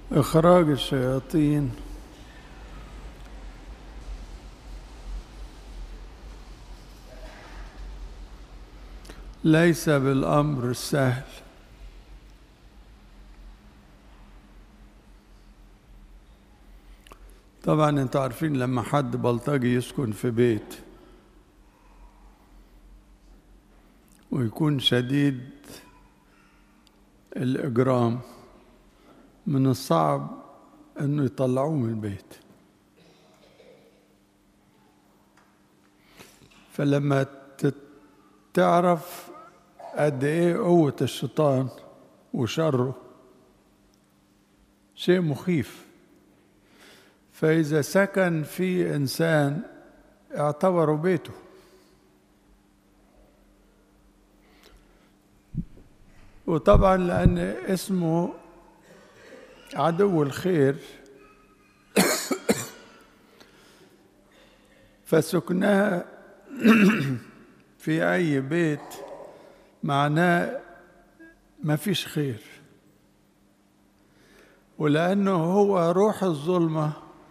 إخراج الشياطين ليس بالأمر السهل طبعا انتوا عارفين لما حد بلطجي يسكن في بيت ويكون شديد الإجرام من الصعب انه يطلعوه من البيت فلما تعرف قد ايه قوة الشيطان وشره شيء مخيف فإذا سكن في إنسان اعتبره بيته وطبعا لأن اسمه عدو الخير فسكنها في أي بيت معناه ما فيش خير ولأنه هو روح الظلمة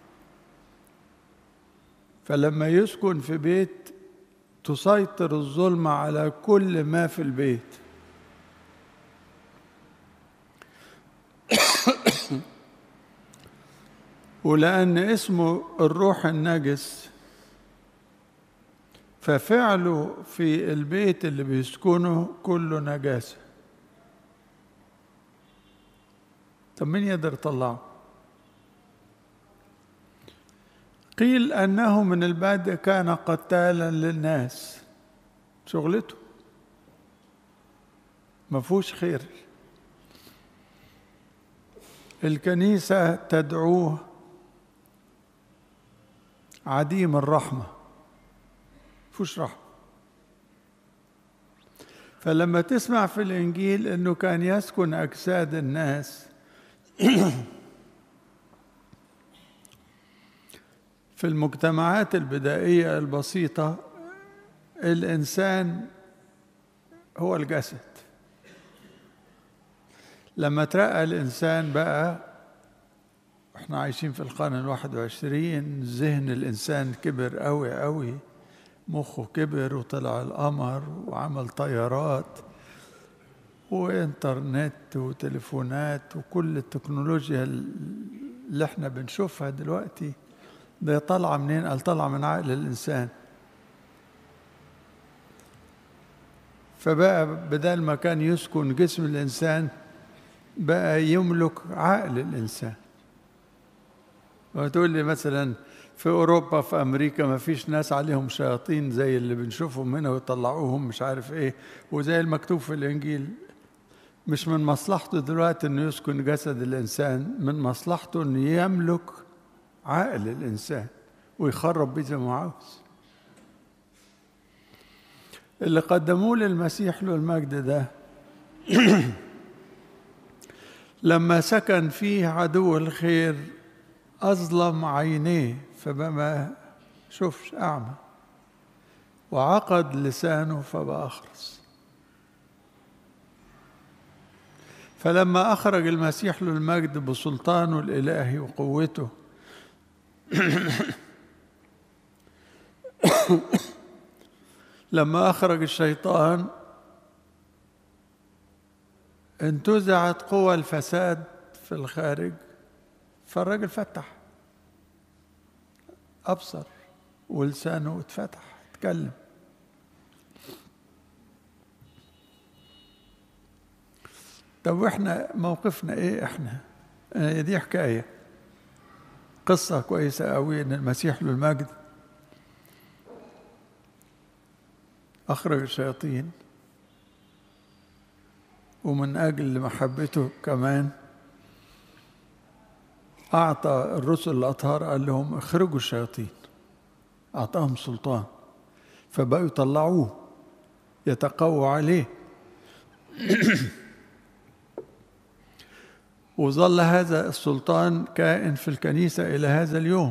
فلما يسكن في بيت تسيطر الظلمة على كل ما في البيت ولأن اسمه الروح النجس ففعله في البيت اللي بيسكنه كله نجاسة طب مين يقدر يطلعه قيل أنه من البدء كان قتالا للناس شغلته ما فيهوش خير الكنيسة تدعوه عديم الرحمة فيهوش رحمة فلما تسمع في الإنجيل أنه كان يسكن أجساد الناس في المجتمعات البدائية البسيطة الإنسان هو الجسد لما ترقى الإنسان بقى احنا عايشين في القرن الواحد وعشرين ذهن الإنسان كبر قوي قوي مخه كبر وطلع القمر وعمل طيارات وإنترنت وتليفونات وكل التكنولوجيا اللي احنا بنشوفها دلوقتي ده طالعة منين؟ قال طالعة من عقل الإنسان فبقى بدل ما كان يسكن جسم الإنسان بقى يملك عقل الإنسان وتقول لي مثلا في أوروبا في أمريكا ما فيش ناس عليهم شياطين زي اللي بنشوفهم هنا ويطلعوهم مش عارف إيه وزي المكتوب في الإنجيل مش من مصلحته دلوقتي إنه يسكن جسد الإنسان من مصلحته إنه يملك عقل الإنسان ويخرب بيه زي ما عاوز اللي قدموه للمسيح له المجد ده لما سكن فيه عدو الخير أظلم عينيه فبقى ما شوفش أعمى وعقد لسانه فبقى أخرس فلما أخرج المسيح له المجد بسلطانه الإلهي وقوته لما أخرج الشيطان انتزعت قوى الفساد في الخارج فالراجل فتح أبصر ولسانه اتفتح اتكلم طب واحنا موقفنا ايه احنا دي حكايه قصه كويسه قوي ان المسيح له المجد اخرج الشياطين ومن اجل محبته كمان اعطى الرسل الاطهار قال لهم اخرجوا الشياطين اعطاهم سلطان فبقوا يطلعوه يتقووا عليه وظل هذا السلطان كائن في الكنيسة إلى هذا اليوم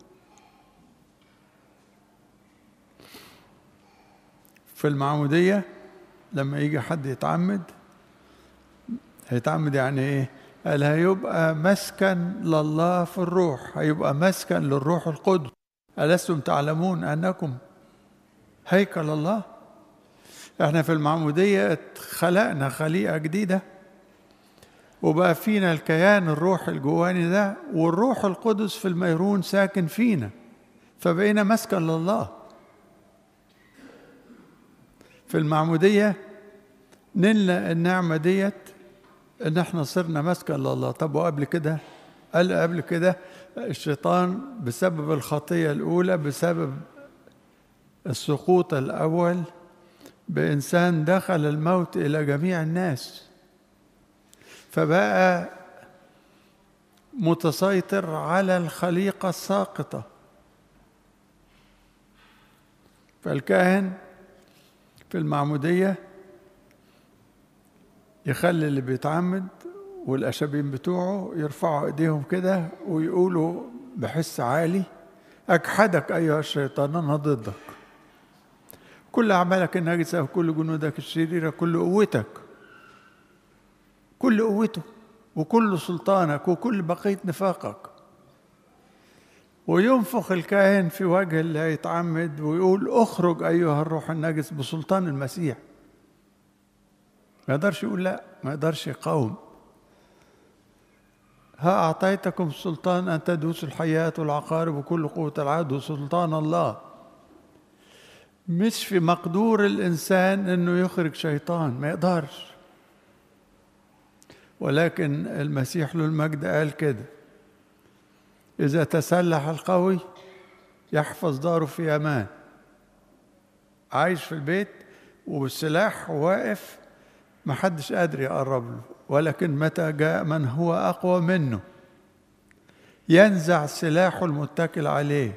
في المعمودية لما يجي حد يتعمد هيتعمد يعني ايه قال هيبقى مسكن لله في الروح هيبقى مسكن للروح القدس ألستم تعلمون أنكم هيكل الله احنا في المعمودية خلقنا خليقة جديدة وبقى فينا الكيان الروح الجواني ده والروح القدس في الميرون ساكن فينا فبقينا مسكن لله في المعمودية نلنا النعمة ديت ان احنا صرنا مسكن لله طب وقبل كده قال قبل كده الشيطان بسبب الخطية الأولى بسبب السقوط الأول بإنسان دخل الموت إلى جميع الناس فبقى متسيطر على الخليقة الساقطة فالكاهن في المعمودية يخلي اللي بيتعمد والأشابين بتوعه يرفعوا إيديهم كده ويقولوا بحس عالي أجحدك أيها الشيطان أنا ضدك كل أعمالك الناجسة وكل جنودك الشريرة كل قوتك كل قوته وكل سلطانك وكل بقية نفاقك وينفخ الكاهن في وجه اللي هيتعمد ويقول اخرج أيها الروح النجس بسلطان المسيح ما يقدرش يقول لا ما يقدرش يقاوم ها أعطيتكم سلطان أن تدوسوا الحياة والعقارب وكل قوة العدو سلطان الله مش في مقدور الإنسان أنه يخرج شيطان ما يقدرش ولكن المسيح له المجد قال كده إذا تسلح القوي يحفظ داره في أمان عايش في البيت والسلاح واقف ما حدش قادر يقرب له ولكن متى جاء من هو أقوى منه ينزع سلاحه المتكل عليه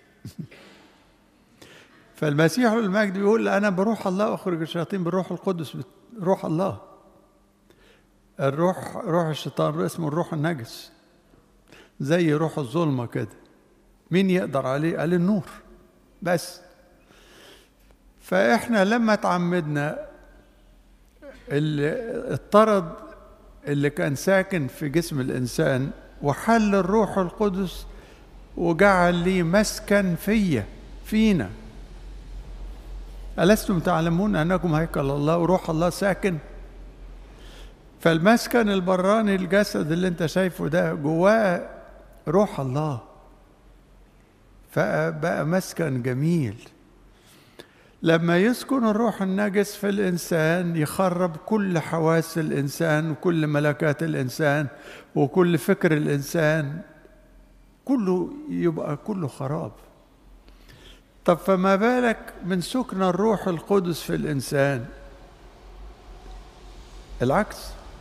فالمسيح المجد بيقول أنا بروح الله أخرج الشياطين بالروح القدس روح الله الروح روح الشيطان اسمه الروح النجس زي روح الظلمة كده مين يقدر عليه قال النور بس فإحنا لما تعمدنا اللي اضطرد اللي كان ساكن في جسم الإنسان وحل الروح القدس وجعل لي مسكن فيا فينا ألستم تعلمون أنكم هيكل الله وروح الله ساكن فالمسكن البراني الجسد اللي انت شايفه ده جواه روح الله فبقى مسكن جميل لما يسكن الروح النجس في الإنسان يخرب كل حواس الإنسان وكل ملكات الإنسان وكل فكر الإنسان كله يبقى كله خراب طب فما بالك من سكن الروح القدس في الإنسان العكس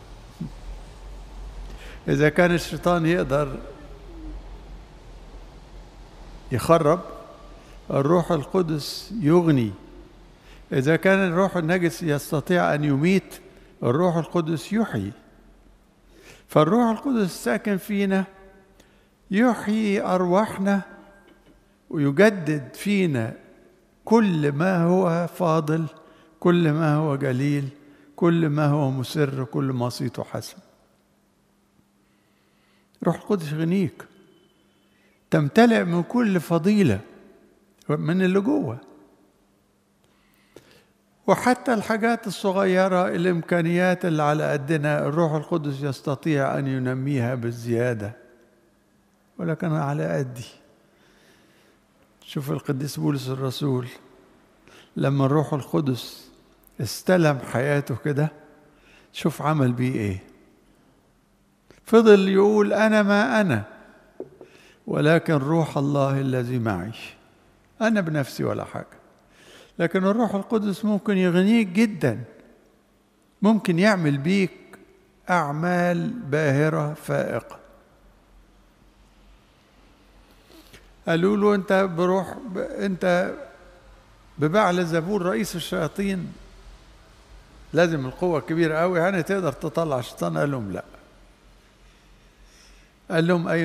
إذا كان الشيطان يقدر يخرب الروح القدس يغني إذا كان الروح النجس يستطيع أن يميت الروح القدس يحيي فالروح القدس ساكن فينا يحيي أرواحنا ويجدد فينا كل ما هو فاضل كل ما هو جليل كل ما هو مسر كل ما صيته حسن روح القدس يغنيك تمتلئ من كل فضيلة من اللي جوه وحتى الحاجات الصغيرة الإمكانيات اللي على قدنا الروح القدس يستطيع أن ينميها بالزيادة ولكن على قدي شوف القديس بولس الرسول لما الروح القدس استلم حياته كده شوف عمل بيه ايه فضل يقول انا ما انا ولكن روح الله الذي معي انا بنفسي ولا حاجه لكن الروح القدس ممكن يغنيك جدا ممكن يعمل بيك اعمال باهره فائقه قالوا له انت بروح ب... انت ببعل زبور رئيس الشياطين لازم القوة كبيرة قوي يعني تقدر تطلع الشيطان قال لهم لا قال لهم أي